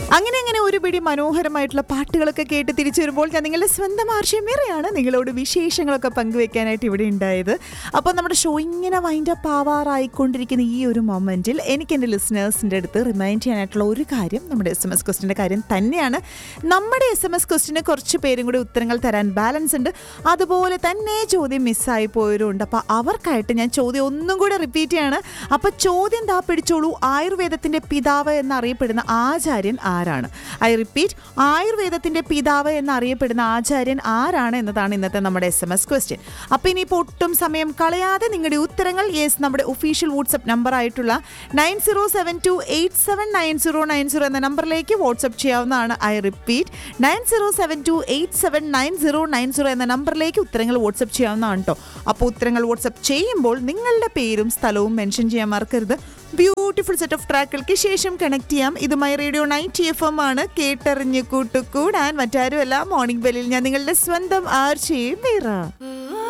അങ്ങനെ അങ്ങനെ ഒരു പിടി മനോഹരമായിട്ടുള്ള പാട്ടുകളൊക്കെ കേട്ട് തിരിച്ചു വരുമ്പോൾ ഞാൻ നിങ്ങളുടെ സ്വന്തം ആർഷ്യമേറെയാണ് നിങ്ങളോട് വിശേഷങ്ങളൊക്കെ പങ്കുവെക്കാനായിട്ട് ഇവിടെ ഉണ്ടായത് അപ്പോൾ നമ്മുടെ ഷോ ഇങ്ങനെ വൈൻഡ് അപ്പ് ആവാറായിക്കൊണ്ടിരിക്കുന്ന ഈ ഒരു മൊമെൻറ്റിൽ എനിക്ക് എൻ്റെ ലിസണേഴ്സിൻ്റെ അടുത്ത് റിമൈൻഡ് ചെയ്യാനായിട്ടുള്ള ഒരു കാര്യം നമ്മുടെ എസ് എം എസ് ക്വസ്റ്റിൻ്റെ കാര്യം തന്നെയാണ് നമ്മുടെ എസ് എം എസ് ക്വസ്റ്റിന് കുറച്ച് പേരും കൂടി ഉത്തരങ്ങൾ തരാൻ ബാലൻസ് ഉണ്ട് അതുപോലെ തന്നെ ചോദ്യം മിസ്സായി പോയവരുണ്ട് അപ്പോൾ അവർക്കായിട്ട് ഞാൻ ചോദ്യം ഒന്നും കൂടെ റിപ്പീറ്റ് ചെയ്യാണ് അപ്പോൾ ചോദ്യം താ പിടിച്ചോളൂ ആയുർവേദത്തിൻ്റെ പിതാവ് എന്നറിയപ്പെടുന്ന ആചാര്യൻ ആരാണ് ഐ റിപ്പീറ്റ് ആയുർവേദത്തിൻ്റെ പിതാവ് എന്നറിയപ്പെടുന്ന ആചാര്യൻ ആരാണ് എന്നതാണ് ഇന്നത്തെ നമ്മുടെ എസ് എം എസ് ക്വസ്റ്റ്യൻ അപ്പോൾ ഇനിയിപ്പോൾ ഒട്ടും സമയം കളയാതെ നിങ്ങളുടെ ഉത്തരങ്ങൾ യെസ് നമ്മുടെ ഒഫീഷ്യൽ വാട്സപ്പ് നമ്പർ ആയിട്ടുള്ള nine zero seven two eight seven nine zero nine zero എന്ന നമ്പറിലേക്ക് വാട്സപ്പ് ചെയ്യാവുന്നതാണ് I repeat nine zero seven two eight seven nine zero nine zero എന്ന നമ്പറിലേക്ക് ഉത്തരങ്ങൾ വാട്സപ്പ് ചെയ്യാവുന്നതാണ് കേട്ടോ അപ്പോൾ ഉത്തരങ്ങൾ വാട്സപ്പ് ചെയ്യുമ്പോൾ നിങ്ങളുടെ പേരും സ്ഥലവും മെൻഷൻ ചെയ്യാൻ മറക്കരുത് ബ്യൂട്ടിഫുൾ സെറ്റ് ഓഫ് ട്രാക്കുകൾക്ക് ശേഷം കണക്ട് ചെയ്യാം ഇത് my radio night F M ആണ് കേട്ടറിഞ്ഞ് കൂട്ടുകൂടാൻ മറ്റാരുമല്ല മോർണിംഗ് ബെല്ലിൽ ഞാൻ നിങ്ങളുടെ സ്വന്തം ആർച്ചയും വേറ